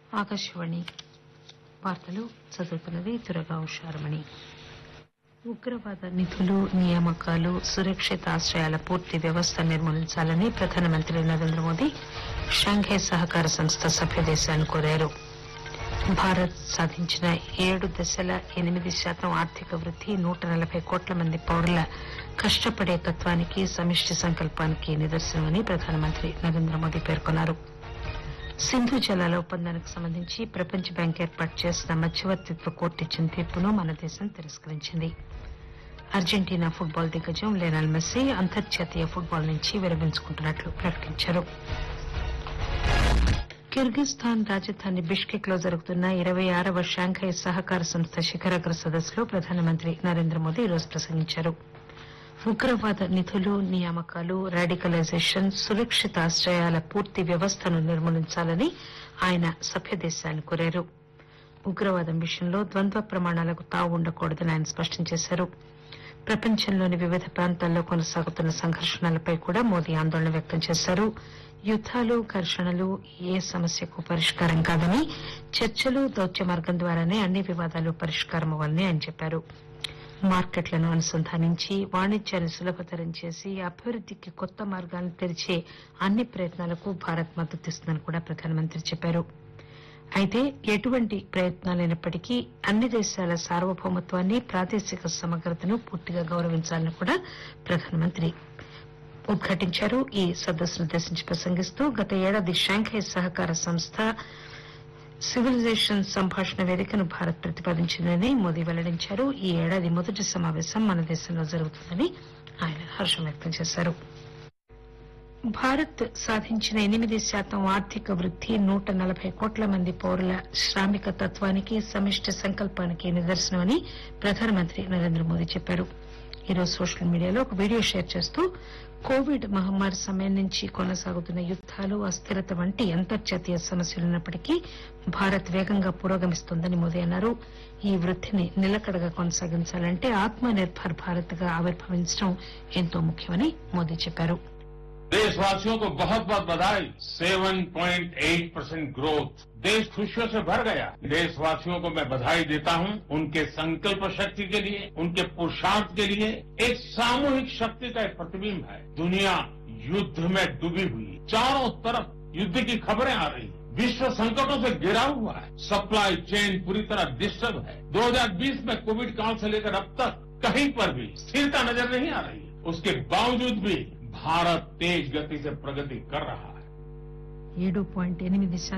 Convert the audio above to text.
ఆకాశవాణి వార్తలు చదువుతున్నది దురగా ఉషారమణి ఉగ్రవాద నిధులు నియామకాలు సురక్షిత ఆశ్రయాల పూర్తి వ్యవస్థ నిర్మూలించాలని ప్రధానమంత్రి నరేంద్ర మోదీ షాంఘై సహకార సంస్థ సభ్య దేశాలను కోరారు భారత్ సాధించిన ఏడు దశల ఎనిమిది శాతం ఆర్థిక వృద్ది నూట నలభై కోట్ల మంది పౌరుల కష్టపడే తత్వానికి సమిష్టి సంకల్పానికి నిదర్శనమని ప్రధానమంత్రి నరేంద్ర మోదీ పేర్కొన్నారు సింధు జలాల ఒప్పందానికి సంబంధించి ప్రపంచ బ్యాంక్ ఏర్పాటు చేసిన మధ్యవర్తిత్వ కోర్టు ఇచ్చిన తీర్పును మన దేశం తిరస్కరించింది అర్జెంటీనా ఫుట్బాల్ దిగ్గజం లెనల్ మెస్సీ అంతర్జాతీయ ఫుట్బాల్ నుంచి విరమించుకుంటున్నట్లు ప్రకటించారు కిర్గిస్థాన్ రాజధాని బిష్కెక్ లో జరుగుతున్న ఇరవై ఆరవ షాంఘై సహకార సంస్థ శిఖరాగ్ర సదస్సులో ప్రధానమంత్రి నరేంద్ర మోదీ ఈరోజు ప్రసంగించారు ఉగ్రవాద నిధులు నియామకాలు రాడికలైజేషన్ సురక్షిత ఆశ్రయాల పూర్తి వ్యవస్థను నిర్మూలించాలని ఆయన సభ్య దేశాలను కోరారు ఉగ్రవాదం విషయంలో ద్వంద్వ ప్రమాణాలకు తావు ఉండకూడదని ఆయన స్పష్టం చేశారు ప్రపంచంలోని వివిధ ప్రాంతాల్లో కొనసాగుతున్న సంఘర్షణలపై కూడా మోదీ ఆందోళన వ్యక్తం చేశారు యుద్దాలు ఘర్షణలు ఏ సమస్యకు పరిష్కారం కాదని చర్చలు దౌత్య మార్గం ద్వారానే అన్ని వివాదాలు పరిష్కారం అవ్వాలని ఆయన చెప్పారు మార్కెట్లను అనుసంధానించి వాణిజ్యాన్ని సులభతరం చేసి అభివృద్దికి కొత్త మార్గాలను తెరిచే అన్ని ప్రయత్నాలకు భారత్ మద్దతిస్తుందని కూడా ప్రధానమంత్రి చెప్పారు అయితే ఎటువంటి ప్రయత్నాలైనప్పటికీ అన్ని దేశాల సార్వభౌమత్వాన్ని ప్రాదేశిక సమగ్రతను పూర్తిగా గౌరవించాలని కూడా ప్రధానమంత్రి ఉద్ఘాటించారు ఈ సదస్సును ఉద్దేశించి ప్రసంగిస్తూ గత ఏడాది షాంఘై సహకార సంస్థ సివిలైజేషన్ సంభాషణ వేదికను భారత్ ప్రతిపాదించిందని మోదీ వెల్లడించారు ఈ ఏడాది మొదటి సమావేశం మన దేశంలో జరుగుతుందని ఆయన హర్షం వ్యక్తం చేశారు భారత్ సాధించిన ఎనిమిది శాతం ఆర్థిక వృద్ది నూట నలభై కోట్ల మంది పౌరుల శ్రామిక తత్వానికి సమిష్టి సంకల్పానికి నిదర్శనమని ప్రధానమంత్రి నరేంద్ర మోదీ చెప్పారు ఈరోజు సోషల్ మీడియాలో ఒక వీడియో షేర్ చేస్తూ కోవిడ్ మహమ్మారి సమయం నుంచి కొనసాగుతున్న యుద్దాలు అస్థిరత వంటి అంతర్జాతీయ సమస్యలున్నప్పటికీ భారత్ వేగంగా పురోగమిస్తోందని మోదీ అన్నారు ఈ వృద్దిని నిలకడగా కొనసాగించాలంటే ఆత్మ నిర్భర్ భారత్ గా ఆవిర్భవించడం ఎంతో ముఖ్యమని మోదీ చెప్పారు देशवासियों को बहुत बहुत बधाई 7.8 परसेंट ग्रोथ देश खुशियों से भर गया देशवासियों को मैं बधाई देता हूं उनके संकल्प शक्ति के लिए उनके पुरुषार्थ के लिए एक सामूहिक शक्ति का एक प्रतिबिंब है दुनिया युद्ध में डूबी हुई चारों तरफ युद्ध की खबरें आ रही हैं विश्व संकटों से घिरा हुआ है सप्लाई चेन पूरी तरह डिस्टर्ब है 2020 में कोविड काल से लेकर अब तक कहीं पर भी स्थिरता नजर नहीं आ रही उसके बावजूद भी भारत तेज गति से प्रगति कर रहा है ఏడు పాయింట్ ఎనిమిది